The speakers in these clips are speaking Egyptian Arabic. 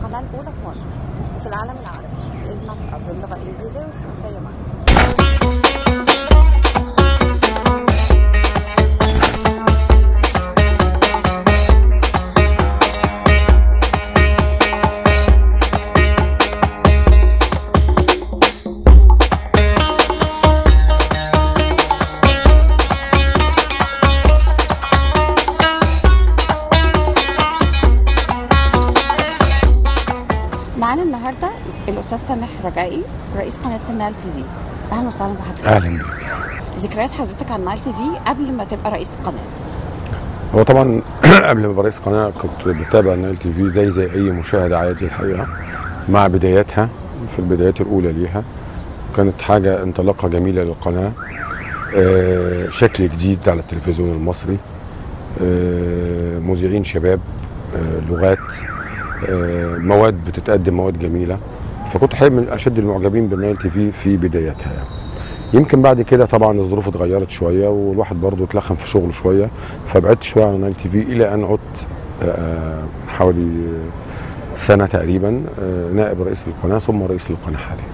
القناه الاولى في مصر وفي العالم العربي المنطقه باللغه الانجليزيه والفرنسيه معا معانا النهارده الاستاذ سامح رجائي رئيس قناه النايل تي في اهلا وسهلا بحضرتك اهلا بك ذكريات حضرتك عن النايل تي في قبل ما تبقى رئيس القناه هو طبعا قبل ما ابقى رئيس قناه كنت بتابع النايل تي في زي زي اي مشاهد عادي الحقيقه مع بداياتها في البدايات الاولى ليها كانت حاجه انطلاقه جميله للقناه آه، شكل جديد على التلفزيون المصري آه، مذيعين شباب آه، لغات آه، مواد بتتقدم مواد جميله فكنت حقيقة من اشد المعجبين بالنايل تي في في بداياتها يعني. يمكن بعد كده طبعا الظروف اتغيرت شويه والواحد برضه اتلخم في شغله شويه فبعدت شويه عن النايل تي في الى ان عدت آه، حوالي سنه تقريبا آه، نائب رئيس القناه ثم رئيس القناه حاليا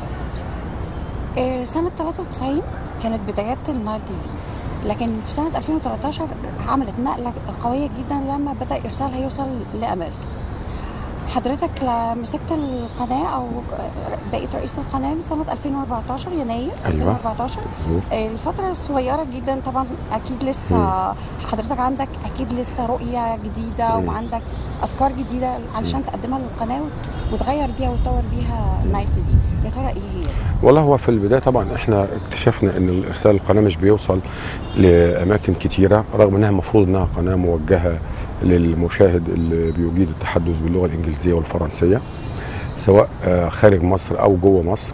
آه، سنه 93 كانت بدايات النايل تي في لكن في سنه 2013 عملت نقله قويه جدا لما بدا ارسالها يوصل لامريكا حضرتك لا مسكت القناه او بقيت رئيس القناه من سنه 2014 يناير أيوة. 2014 مظبوط. آه، الفترة صغيرة جدا طبعا أكيد لسه حضرتك عندك أكيد لسه رؤية جديدة مم. وعندك أفكار جديدة علشان تقدمها للقناة وتغير بيها وتطور بيها نايل تي في يا ترى إيه هي؟ والله هو في البدايه طبعا احنا اكتشفنا ان الارسال القناه مش بيوصل لاماكن كتيره رغم انها المفروض انها قناه موجهه للمشاهد اللي بيجيد التحدث باللغه الانجليزيه والفرنسيه سواء آه، خارج مصر او جوه مصر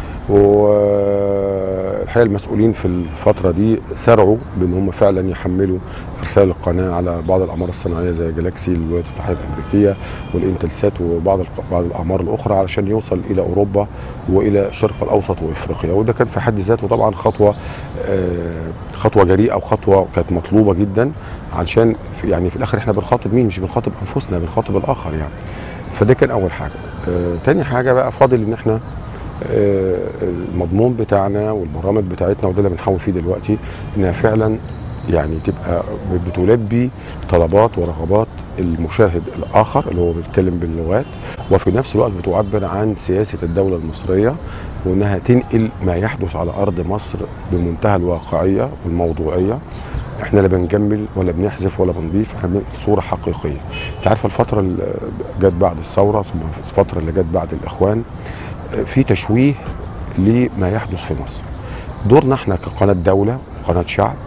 والحقيقه المسؤولين في الفتره دي سرعوا بان هم فعلا يحملوا ارسال القناه على بعض الاقمار الصناعيه زي جالاكسي الولايات المتحده الامريكيه والانتلسات وبعض الق- بعض الاقمار الاخرى علشان يوصل الى اوروبا والى الشرق الاوسط وافريقيا وده كان في حد ذاته طبعا خطوه آه، خطوه جريئه وخطوه كانت مطلوبه جدا علشان في يعني في الاخر احنا بنخاطب مين مش بنخاطب انفسنا بنخاطب الاخر يعني فده كان اول حاجه آه، تاني حاجه بقى فاضل ان احنا آه، المضمون بتاعنا والبرامج بتاعتنا وده اللي بنحاول فيه دلوقتي انها فعلا يعني تبقى بتلبي طلبات ورغبات المشاهد الاخر اللي هو بيتكلم باللغات وفي نفس الوقت بتعبر عن سياسه الدوله المصريه وانها تنقل ما يحدث على ارض مصر بمنتهى الواقعيه والموضوعيه احنا لا بنجمل ولا بنحذف ولا بنضيف احنا بننقل صوره حقيقيه انت عارفه الفتره اللي جت بعد الثوره ثم الفتره اللي جت بعد الاخوان في تشويه لما يحدث في مصر دورنا احنا كقناه دوله قناه شعب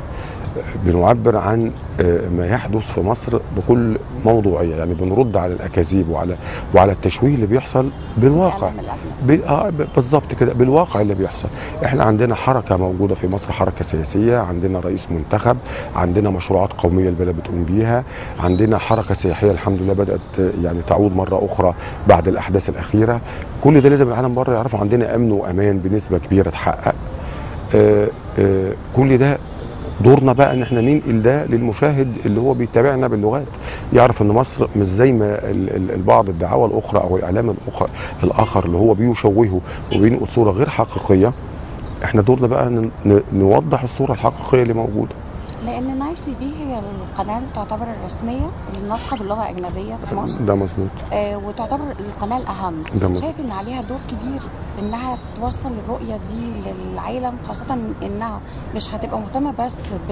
بنعبر عن آه، ما يحدث في مصر بكل موضوعيه يعني بنرد على الاكاذيب وعلى وعلى التشويه اللي بيحصل بالواقع الإعلام الأجنبي. ب- آه ب- بالظبط كده بالواقع اللي بيحصل احنا عندنا حركه موجوده في مصر حركه سياسيه عندنا رئيس منتخب عندنا مشروعات قوميه البلد بتقوم بيها عندنا حركه سياحيه الحمد لله بدات آه، يعني تعود مره اخرى بعد الاحداث الاخيره كل ده لازم العالم بره يعرفوا عندنا امن وامان بنسبه كبيره تحقق آه، آه، كل ده دورنا بقى ان احنا ننقل ده للمشاهد اللي هو بيتابعنا باللغات يعرف ان مصر مش زي ما ال- ال- البعض الدعاوى الاخرى او الاعلام الاخر الاخر اللي هو بيشوهه وبينقل صوره غير حقيقيه احنا دورنا بقى ن- ن- نوضح الصوره الحقيقيه اللي موجوده لأن نايل تي في هي القناة اللي تعتبر الرسمية اللي ناطقة باللغة الأجنبية في مصر ده مظبوط آه وتعتبر القناة الأهم ده مظبوط شايف إن عليها دور كبير إنها توصل الرؤية دي للعالم خاصة إنها مش هتبقى مهتمة بس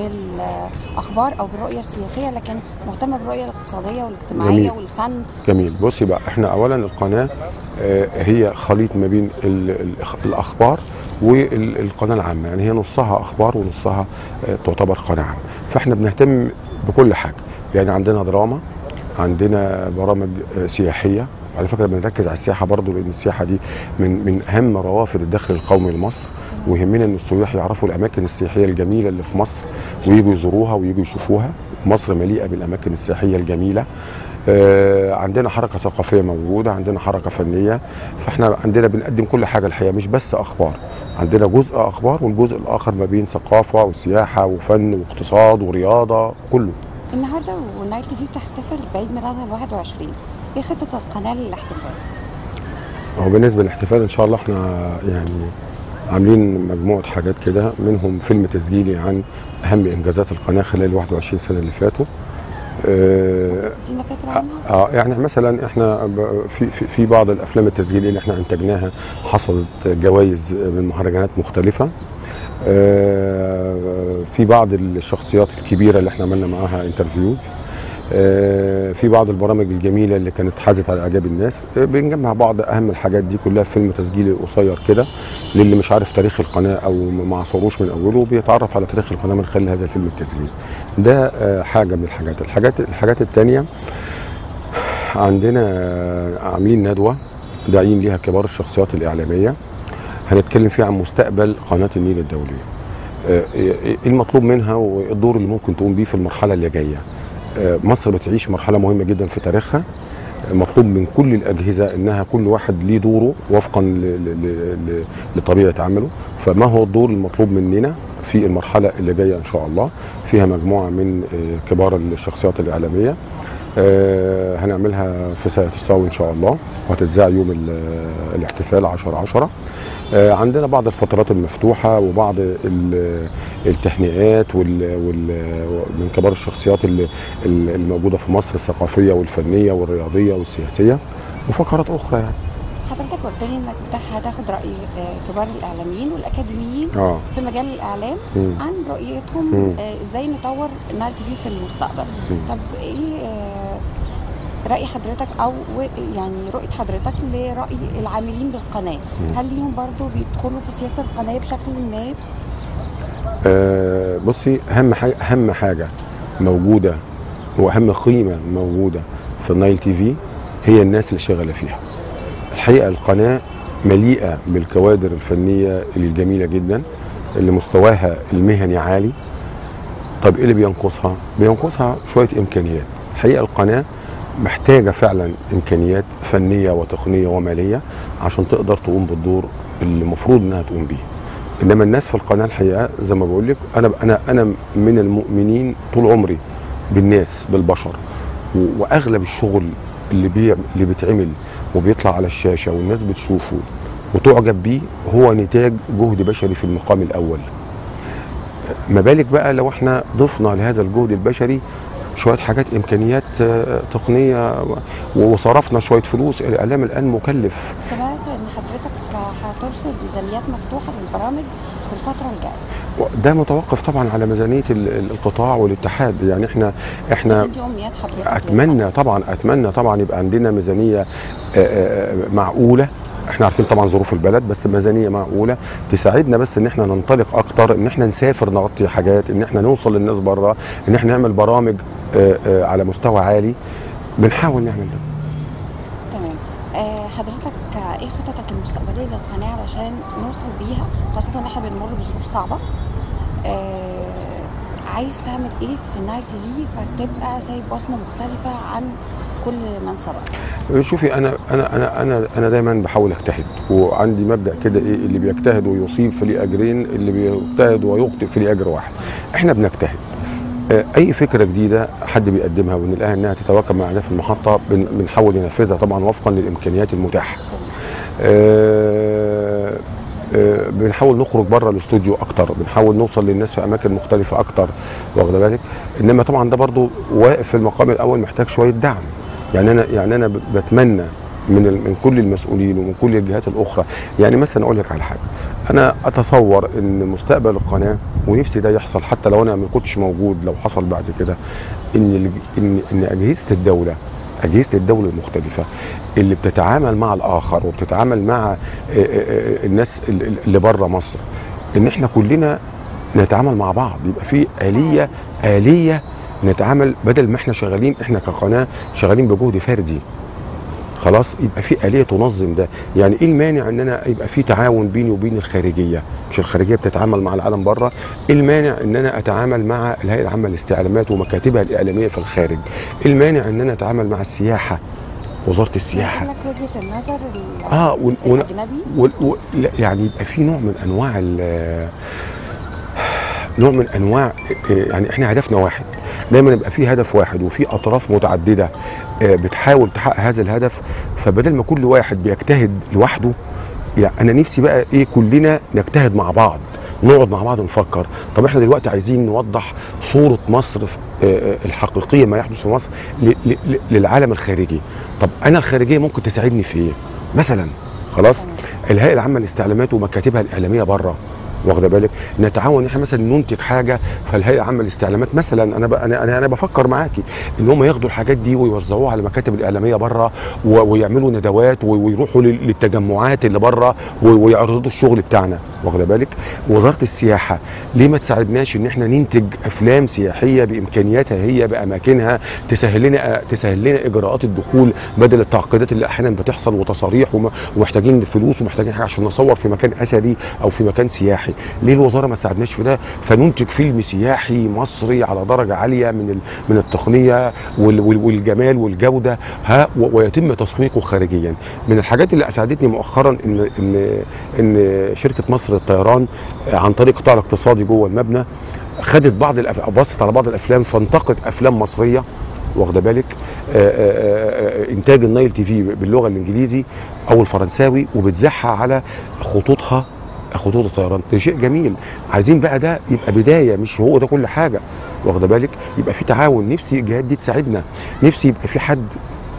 بالأخبار أو بالرؤية السياسية لكن مهتمة بالرؤية الاقتصادية والاجتماعية جميل. والفن جميل بصي بقى احنا اولا القناه آه، هي خليط ما بين ال- ال- الاخبار والقناه العامه يعني هي نصها اخبار ونصها آه، تعتبر قناه عامه فاحنا بنهتم بكل حاجه يعني عندنا دراما عندنا برامج آه، سياحيه على فكره بنركز على السياحه برضو لان السياحه دي من من اهم روافد الدخل القومي لمصر ويهمنا ان السياح يعرفوا الاماكن السياحيه الجميله اللي في مصر ويجوا يزوروها ويجوا يشوفوها مصر مليئه بالاماكن السياحيه الجميله آه، عندنا حركه ثقافيه موجوده عندنا حركه فنيه فاحنا عندنا بنقدم كل حاجه الحقيقه مش بس اخبار عندنا جزء اخبار والجزء الاخر ما بين ثقافه وسياحه وفن واقتصاد ورياضه كله النهارده ونايل تي في بتحتفل بعيد ميلادها ال 21 ايه خطه القناه للاحتفال هو بالنسبه للاحتفال ان شاء الله احنا يعني عاملين مجموعه حاجات كده منهم فيلم تسجيلي عن اهم انجازات القناه خلال 21 سنه اللي فاتوا آه، ادينا فكره عنها اه يعني مثلا احنا ب- في في في بعض الافلام التسجيليه اللي احنا انتجناها حصلت جوائز من مهرجانات مختلفه آه، في بعض الشخصيات الكبيره اللي احنا عملنا معاها انترفيوز آه، في بعض البرامج الجميله اللي كانت حازت على اعجاب الناس آه، بنجمع بعض اهم الحاجات دي كلها في فيلم تسجيلي قصير كده للي مش عارف تاريخ القناه او ما عصروش من اوله بيتعرف على تاريخ القناه من خلال هذا الفيلم التسجيلي ده آه، حاجه من الحاجات الحاجات الحاجات الثانيه عندنا آه، عاملين ندوه داعين ليها كبار الشخصيات الاعلاميه هنتكلم فيها عن مستقبل قناه النيل الدوليه آه، ايه المطلوب منها والدور اللي ممكن تقوم بيه في المرحله اللي جايه آه، مصر بتعيش مرحله مهمه جدا في تاريخها آه، مطلوب من كل الاجهزه انها كل واحد ليه دوره وفقا ل- ل- ل- ل- لطبيعه عمله فما هو الدور المطلوب مننا في المرحله اللي جايه ان شاء الله فيها مجموعه من آه، كبار الشخصيات الاعلاميه آه، هنعملها في ساعة الصاوي إن شاء الله وهتتذاع يوم ال- الاحتفال 10 10 آه، عندنا بعض الفترات المفتوحة وبعض ال- التهنئات وال وال من كبار الشخصيات اللي اللي الموجودة في مصر الثقافية والفنية والرياضية والسياسية وفقرات أخرى يعني حضرتك قلت لي انك بتاخ- هتاخد راي آه، كبار الاعلاميين والاكاديميين اه في مجال الاعلام مم. عن رؤيتهم مم. آه، ازاي نطور نايل تي في في المستقبل مم. طب ايه آه، راي حضرتك او و- يعني رؤيه حضرتك لراي العاملين بالقناه مم. هل ليهم برضو بيدخلوا في سياسه القناه بشكل ما آه، بصي اهم حاجه اهم حاجه موجوده واهم قيمه موجوده في النايل تي في هي الناس اللي شغاله فيها الحقيقه القناه مليئه بالكوادر الفنيه الجميله جدا اللي مستواها المهني عالي طب ايه اللي بينقصها بينقصها شويه امكانيات الحقيقه القناه محتاجه فعلا امكانيات فنيه وتقنيه وماليه عشان تقدر تقوم بالدور اللي المفروض انها تقوم بيه انما الناس في القناه الحقيقه زي ما بقول لك انا انا انا من المؤمنين طول عمري بالناس بالبشر و- واغلب الشغل اللي بي اللي بيتعمل وبيطلع على الشاشه والناس بتشوفه وتعجب بيه هو نتاج جهد بشري في المقام الاول ما بالك بقى لو احنا ضفنا لهذا الجهد البشري شويه حاجات امكانيات آه، تقنيه و- وصرفنا شويه فلوس الاعلام الان مكلف سمعت ان حضرتك هترصد ميزانيات مفتوحه للبرامج في الفتره الجايه ده متوقف طبعا على ميزانيه ال- ال- القطاع والاتحاد يعني احنا احنا دي امنيات حضرتك اتمنى طبعا اتمنى طبعا يبقى عندنا ميزانيه آه، آه، معقوله احنا عارفين طبعا ظروف البلد بس ميزانيه معقوله تساعدنا بس ان احنا ننطلق اكتر ان احنا نسافر نغطي حاجات ان احنا نوصل للناس بره ان احنا نعمل برامج آه، آه، على مستوى عالي بنحاول نعمل ده تمام آه، حضرتك آه، ايه خططك المستقبليه للقناه علشان نوصل بيها خاصه ان احنا بنمر بظروف صعبه آه، عايز تعمل ايه في نايل تي في فتبقى سايب بصمه مختلفه عن كل من سبق شوفي انا انا انا انا انا دايما بحاول اجتهد وعندي مبدا كده ايه اللي بيجتهد ويصيب فليه اجرين اللي بيجتهد ويخطئ فليه اجر واحد احنا بنجتهد آه، اي فكره جديده حد بيقدمها ونلاقيها انها تتواكب مع اهداف المحطه بن- بنحاول ننفذها طبعا وفقا للامكانيات المتاحه آه، آه، بنحاول نخرج بره الاستوديو اكتر بنحاول نوصل للناس في اماكن مختلفه اكتر واخده بالك انما طبعا ده برضو واقف في المقام الاول محتاج شويه دعم يعني انا يعني انا ب- بتمنى من ال- من كل المسؤولين ومن كل الجهات الاخرى يعني مثلا اقول لك على حاجه انا اتصور ان مستقبل القناه ونفسي ده يحصل حتى لو انا ما كنتش موجود لو حصل بعد كده ان الج- ان ان اجهزه الدوله اجهزه الدوله المختلفه اللي بتتعامل مع الاخر وبتتعامل مع آه، آه، آه، الناس ال- ال- اللي بره مصر ان احنا كلنا نتعامل مع بعض يبقى في اليه اليه نتعامل بدل ما احنا شغالين احنا كقناه شغالين بجهد فردي خلاص يبقى في آلية تنظم ده يعني ايه المانع ان انا يبقى في تعاون بيني وبين الخارجية مش الخارجية بتتعامل مع العالم بره ايه المانع ان انا اتعامل مع الهيئة العامة للاستعلامات ومكاتبها الإعلامية في الخارج ايه المانع ان انا اتعامل مع السياحة وزارة السياحة لك وجهه النظر ال- اه ون ون الاجنبي وال- و- لا، يعني يبقى في نوع من انواع ال- نوع من انواع يعني احنا هدفنا واحد دايما يبقى في هدف واحد وفي اطراف متعدده آه، بتحاول تحقق هذا الهدف فبدل ما كل واحد بيجتهد لوحده يعني انا نفسي بقى ايه كلنا نجتهد مع بعض نقعد مع بعض نفكر طب احنا دلوقتي عايزين نوضح صوره مصر في- آه، آه، الحقيقيه ما يحدث في مصر ل- ل- ل- للعالم الخارجي طب انا الخارجيه ممكن تساعدني في ايه مثلا خلاص الهيئه العامه للاستعلامات ومكاتبها الاعلاميه بره واخده بالك نتعاون ان احنا مثلا ننتج حاجه فالهيئه العامه للاستعلامات مثلا انا ب... انا انا, أنا بفكر معاكي ان هم ياخدوا الحاجات دي ويوزعوها على المكاتب الاعلاميه بره و... ويعملوا ندوات و... ويروحوا لل... للتجمعات اللي بره و... ويعرضوا الشغل بتاعنا واخده بالك وزاره السياحه ليه ما تساعدناش ان احنا ننتج افلام سياحيه بامكانياتها هي باماكنها تسهل لنا تسهل لنا اجراءات الدخول بدل التعقيدات اللي احيانا بتحصل وتصاريح وم... ومحتاجين فلوس ومحتاجين حاجه عشان نصور في مكان اثري او في مكان سياحي ليه الوزاره ما تساعدناش في ده فننتج فيلم سياحي مصري على درجه عاليه من ال... من التقنيه وال... وال... والجمال والجوده ها و... ويتم تسويقه خارجيا من الحاجات اللي اسعدتني مؤخرا ان ان ان شركه مصر للطيران عن طريق القطاع الاقتصادي جوه المبنى خدت بعض الأف... بصت على بعض الافلام فانتقت افلام مصريه واخده بالك آآ آآ انتاج النايل تي في باللغه الانجليزي او الفرنساوي وبتذاعها على خطوطها خطوط الطيران ده شيء جميل عايزين بقى ده يبقى بدايه مش هو ده كل حاجه واخده بالك يبقى في تعاون نفسي الجهات دي تساعدنا نفسي يبقى في حد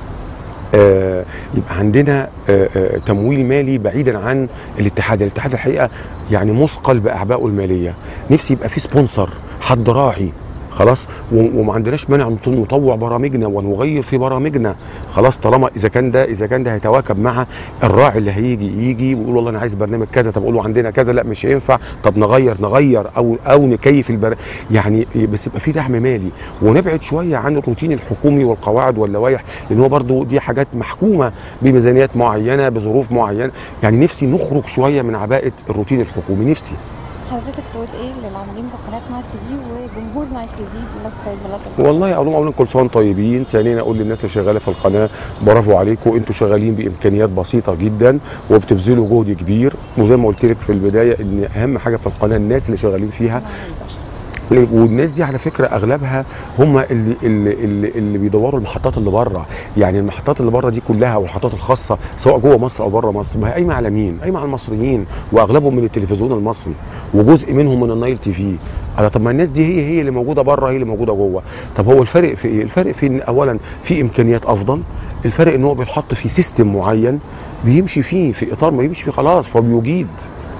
آه يبقى عندنا آه آه تمويل مالي بعيدا عن الاتحاد الاتحاد الحقيقه يعني مثقل باعبائه الماليه نفسي يبقى في سبونسر حد راعي خلاص و- وما عندناش مانع نط- نطوع برامجنا ونغير في برامجنا خلاص طالما اذا كان ده اذا كان ده هيتواكب مع الراعي اللي هيجي يجي ويقول والله انا عايز برنامج كذا طب اقول له عندنا كذا لا مش هينفع طب نغير نغير او او نكيف البر... يعني بس يبقى في دعم مالي ونبعد شويه عن الروتين الحكومي والقواعد واللوائح لان هو برضو دي حاجات محكومه بميزانيات معينه بظروف معينه يعني نفسي نخرج شويه من عباءه الروتين الحكومي نفسي حضرتك تقول ايه للعاملين بقناه نايل تي في وجمهور نايل تي في بمناسبه عيد ميلاد الرب؟ والله اقول لهم اولا كل سنه وانتم طيبين ثانيا اقول للناس اللي شغاله في القناه برافو عليكم انتوا شغالين بامكانيات بسيطه جدا وبتبذلوا جهد كبير وزي ما قلت لك في البدايه ان اهم حاجه في القناه الناس اللي شغالين فيها والناس دي على فكره اغلبها هم اللي اللي اللي, اللي بيدوروا المحطات اللي بره يعني المحطات اللي بره دي كلها والمحطات الخاصه سواء جوه مصر او بره مصر ما هي قايمه على مين؟ قايمه على المصريين واغلبهم من التلفزيون المصري وجزء منهم من النايل تي في على طب ما الناس دي هي هي اللي موجوده بره هي اللي موجوده جوه طب هو الفرق في ايه؟ الفرق في ان اولا في امكانيات افضل الفرق ان هو بيتحط في سيستم معين بيمشي فيه في اطار ما يمشي فيه خلاص فبيجيد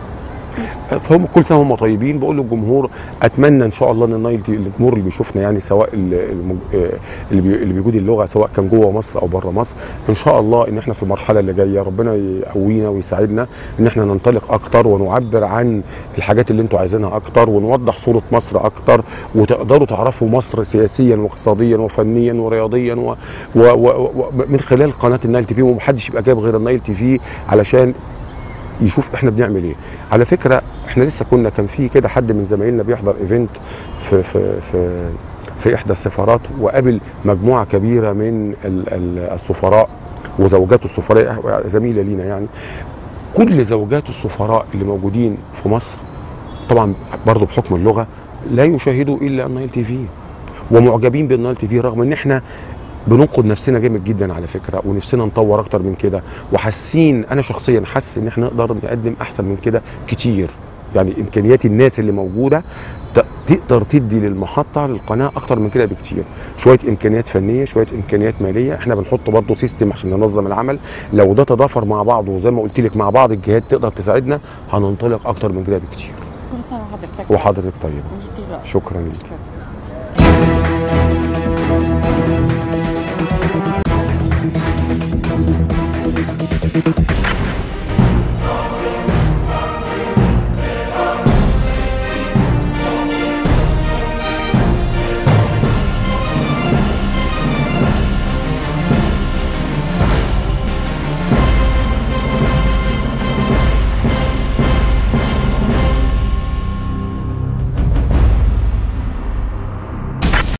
فهم كل سنه هم طيبين بقول للجمهور اتمنى ان شاء الله ان النايل تي الجمهور اللي بيشوفنا يعني سواء ال- المج- آه، اللي بي- اللي بيجود اللغه سواء كان جوه مصر او بره مصر ان شاء الله ان احنا في المرحله اللي جايه ربنا يقوينا ويساعدنا ان احنا ننطلق اكتر ونعبر عن الحاجات اللي انتوا عايزينها اكتر ونوضح صوره مصر اكتر وتقدروا تعرفوا مصر سياسيا واقتصاديا وفنيا ورياضيا و و و و من خلال قناه النايل تي في ومحدش يبقى جايب غير النايل تي في علشان يشوف احنا بنعمل ايه على فكره احنا لسه كنا كان في كده حد من زمايلنا بيحضر ايفنت في في في في احدى السفارات وقابل مجموعه كبيره من ال- ال- السفراء وزوجات السفراء زميله لينا يعني كل زوجات السفراء اللي موجودين في مصر طبعا برضه بحكم اللغه لا يشاهدوا الا النايل تي في ومعجبين بالنايل تي في رغم ان احنا بننقد نفسنا جامد جدا على فكره ونفسنا نطور اكتر من كده وحاسين انا شخصيا حاسس ان احنا نقدر نقدم احسن من كده كتير يعني امكانيات الناس اللي موجوده ت- تقدر تدي للمحطه للقناه اكتر من كده بكتير شويه امكانيات فنيه شويه امكانيات ماليه احنا بنحط برضه سيستم عشان ننظم العمل لو ده تضافر مع بعض وزي ما قلت لك مع بعض الجهات تقدر تساعدنا هننطلق اكتر من كده بكتير كل سنه وحضرتك وحضرتك طيبه ميرسي بقى. شكرا ليك شكرا.